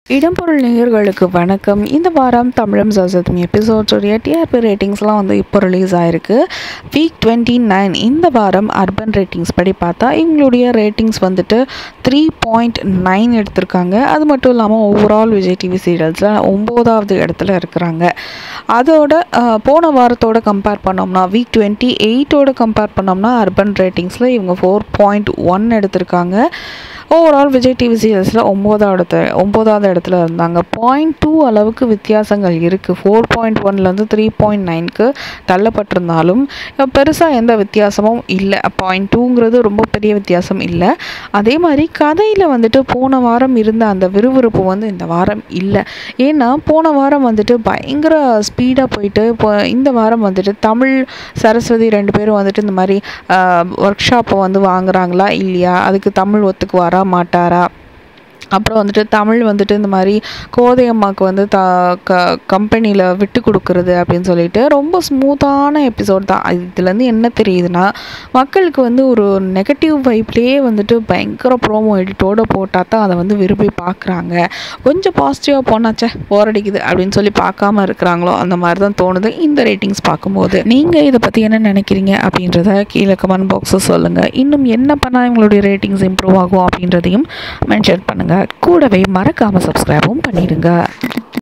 இடம்பொருள் நேயர்களுக்கு வணக்கம் இந்த வாரம் தமிழம் சசதம் எபிசோட்ஸுடைய டிஆர்பி ரேட்டிங்ஸ்லாம் வந்து இப்போ ரிலீஸ் ஆயிருக்கு வீக் டுவெண்ட்டி நைன் இந்த வாரம் அர்பன் ரேட்டிங்ஸ் படி பார்த்தா இவங்களுடைய ரேட்டிங்ஸ் வந்துட்டு த்ரீ பாயிண்ட் நைன் எடுத்திருக்காங்க அது மட்டும் இல்லாமல் ஓவரால் விஜய் டிவி சீரியல்ஸில் ஒம்போதாவது இடத்துல இருக்கிறாங்க அதோட அஹ், போன வாரத்தோட கம்பேர் பண்ணோம்னா வீக் டுவெண்ட்டி எயிட்டோட கம்பேர் பண்ணோம்னா அர்பன் ரேட்டிங்ஸில் இவங்க ஃபோர் பாயிண்ட் ஒன் எடுத்திருக்காங்க ஓவரால் விஜய் டிவி சீரியல்ஸில் ஒம்போதாவது இடத்துல ஒம்போதாவது இடத்துல இருந்தாங்க பாயிண்ட் டூ அளவுக்கு வித்தியாசங்கள் இருக்குது ஃபோர் பாயிண்ட் ஒன்லேருந்து த்ரீ பாயிண்ட் நைனுக்கு தள்ளப்பட்டிருந்தாலும் பெருசாக எந்த வித்தியாசமும் இல்லை பாயிண்ட் டூங்கிறது ரொம்ப பெரிய வித்தியாசம் இல்லை அதே மாதிரி கதையில் வந்துட்டு போன வாரம் இருந்த அந்த விறுவிறுப்பு வந்து இந்த வாரம் இல்லை ஏன்னா போன வாரம் வந்துட்டு பயங்கர ஸ்பீடாக போயிட்டு இப்போ இந்த வாரம் வந்துட்டு தமிழ் சரஸ்வதி ரெண்டு பேரும் வந்துட்டு இந்த மாதிரி ஒர்க் ஷாப்பை வந்து வாங்குறாங்களா இல்லையா அதுக்கு தமிழ் ஒத்துக்குவாரா மாட்டாரா அப்புறம் வந்துட்டு தமிழ் வந்துட்டு இந்த மாதிரி கோதை அம்மாவுக்கு வந்து த க கம்பெனியில் விட்டு கொடுக்குறது அப்படின்னு சொல்லிட்டு ரொம்ப ஸ்மூத்தான எபிசோட் தான் அது இதுலேருந்து என்ன தெரியுதுன்னா மக்களுக்கு வந்து ஒரு நெகட்டிவ் வைப்லேயே வந்துட்டு பயங்கர ப்ரோமோ எடிட்டோட போட்டால் தான் அதை வந்து விரும்பி பார்க்குறாங்க கொஞ்சம் பாசிட்டிவாக போனாச்சே போர் அடிக்குது அப்படின்னு சொல்லி பார்க்காம இருக்கிறாங்களோ அந்த மாதிரி தான் தோணுது இந்த ரேட்டிங்ஸ் பார்க்கும்போது நீங்கள் இதை பற்றி என்ன நினைக்கிறீங்க அப்படின்றத கீழே கமெண்ட் பாக்ஸில் சொல்லுங்கள் இன்னும் என்ன பண்ணால் இவங்களுடைய ரேட்டிங்ஸ் இம்ப்ரூவ் ஆகும் அப்படின்றதையும் மென்ஷன் பண்ணுங்கள் கூடவே மறக்காமல் சப்ஸ்கிரைபும் பண்ணிடுங்க